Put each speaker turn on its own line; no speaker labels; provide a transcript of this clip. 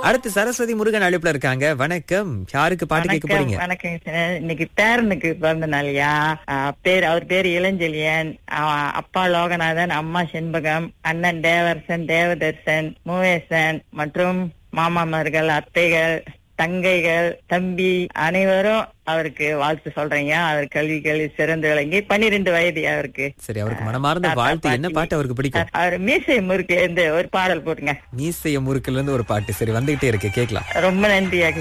அடுத்து சரஸ்வதி முருகன் அழைப்புல இருக்காங்க வணக்கம் யாருக்கு பாட்டு கேட்க
வணக்கம்
போறீங்க
வணக்கம் சார் இன்னைக்கு பேரனுக்கு பிறந்த நாளையா பேர் அவர் பேர் இளஞ்செழியன் ஆ, அப்பா லோகநாதன் அம்மா செண்பகம் அண்ணன் தேவரசன் தேவதர்சன் மூவேசன் மற்றும் மாமாமார்கள் அத்தைகள் தங்கைகள் தம்பி அனைவரும் அவருக்கு வாழ்த்து சொல்றீங்க அவர் கல்வி கல்வி சிறந்து விளங்கி பன்னிரெண்டு வயது அவருக்கு
சரி அவருக்கு மனமார்ந்த
தாத்தா,
வாழ்த்து என்ன
பாட்டி.
பாட்டு அவருக்கு பிடிக்கும்
அவர் மீசை முறுக்கு இருந்து ஒரு பாடல் போட்டுங்க
மீசைய முறுக்குல இருந்து ஒரு பாட்டு சரி வந்துகிட்டே இருக்கு கேக்கலாம்
ரொம்ப நன்றியாக